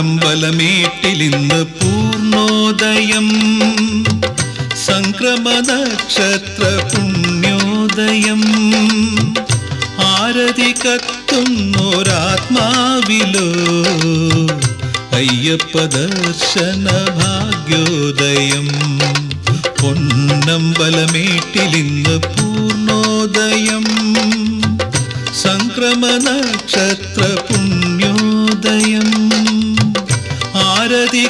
പൊന്നമ്പലമേട്ടിലിന്ന് പൂർണോദയം സംക്രമനക്ഷത്ര പുണ്യോദയം ആരതി കത്തുന്നൊരാത്മാവിലോ അയ്യപ്പ ദർശന ഭാഗ്യോദയം പൊന്നമ്പലമേട്ടിലിന്ന് പൂർണോദയം സംക്രമനക്ഷത്ര പുണ്യോദയം ആരതി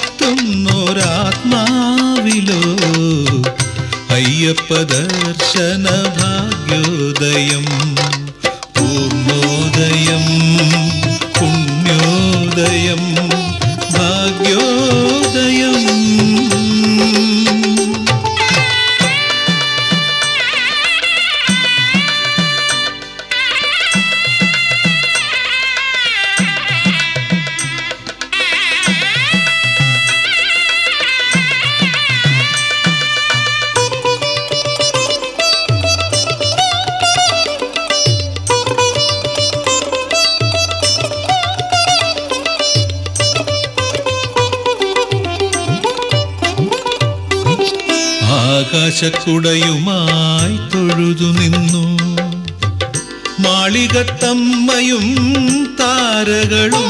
കത്തുന്നൊരാത്മാവിലോ അയ്യപ്പ ദർശന ഭാഗ്യോദയം പൂർണോദയം പുണ്യോദയം ഭാഗ്യോദയം ആകാശക്കുടയുമായി തൊഴുതു നിന്നു മാളികത്തമ്മയും താരകളും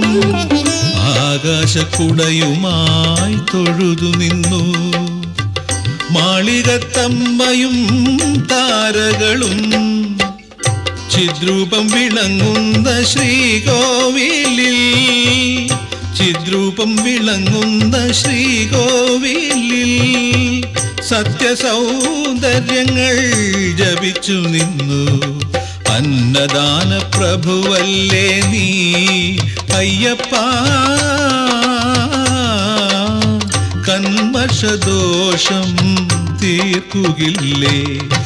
ആകാശക്കുടയുമായി തൊഴുതു നിന്നു മാളികത്തമ്മയും താരകളും ചിദ്രൂപം വിളങ്ങുന്ന ശ്രീകോവിലിൽ ചിദ്രൂപം വിളങ്ങുന്ന ശ്രീകോവിലിൽ സത്യസൗന്ദര്യങ്ങൾ ജപിച്ചു നിന്നു അന്നദാന പ്രഭുവല്ലേ നീ അയ്യപ്പ കന്മഷദോഷം തീർക്കുകില്ലേ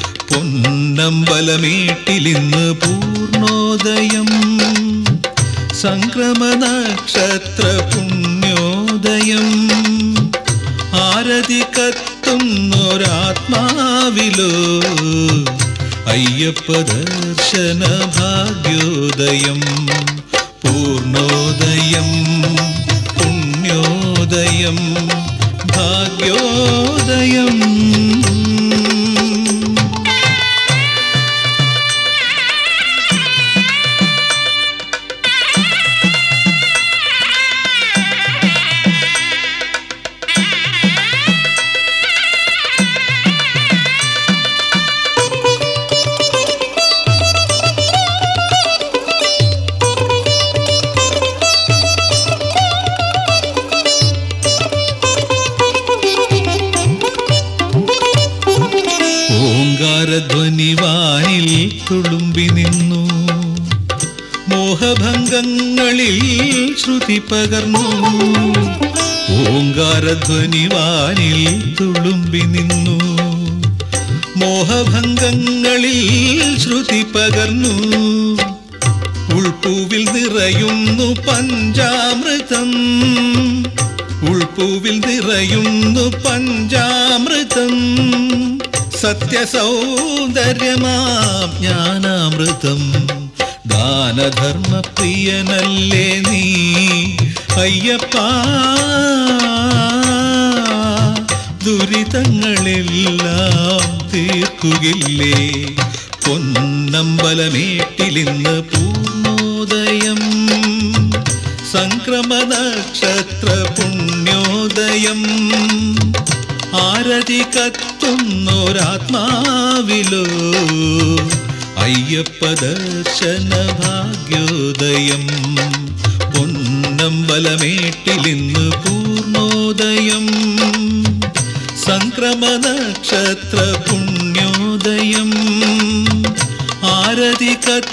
പൊന്നമ്പലമേട്ടിലിന്ന് പൂർണോദയം സംക്രമനക്ഷത്ര പുണ്യോദയം ആരതി കത്തുന്നൊരാത്മാവിലോ അയ്യപ്പ ദർശന ഭാഗ്യോദയം പൂർണോദയം പുണ്യോദയം ഭാഗ്യോദയം ഓങ്കാരധ്വനി വാനിൽ തുളുമ്പി നിന്നു മോഹഭംഗങ്ങളിൽ ശ്രുതി പകർന്നു ഓങ്കാരധ്വനി വാനിൽ തുളുമ്പി നിന്നു മോഹഭംഗങ്ങളിൽ ശ്രുതി പകർന്നു ഉൾപ്പൂവിൽ നിറയുന്നു പഞ്ചാമൃതം ഉൾപ്പൂവിൽ നിറയുന്നു പഞ്ചാമൃതം സത്യസൗന്ദര്യമാം ജ്ഞാനാമൃതം ദാനധർമ്മ പ്രിയനല്ലേ നീ അയ്യപ്പ ദുരിതങ്ങളെല്ലാം തീർക്കുകില്ലേ പൊന്നമ്പലമേട്ടിലിന്ന് പൂർണോദയം സംക്രമനക്ഷത്ര പുണ്യോദയം ആരതി കത്തുന്നൊരാത്മാവിലോ അയ്യപ്പ ദർശന ഭാഗ്യോദയം പൊന്നമ്പലമേട്ടിലിന്ന് പൂർണോദയം സംക്രമനക്ഷത്ര പുണ്യോദയം ആരതി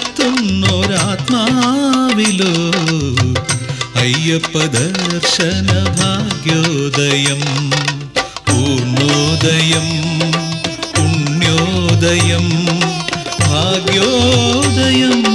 കത്തുന്നൊരാത്മാവിലോ അയ്യപ്പ ദർശന ഭാഗ്യോദയം പൂർണോദയം പുണ്യോദയം ഭാഗ്യോദയം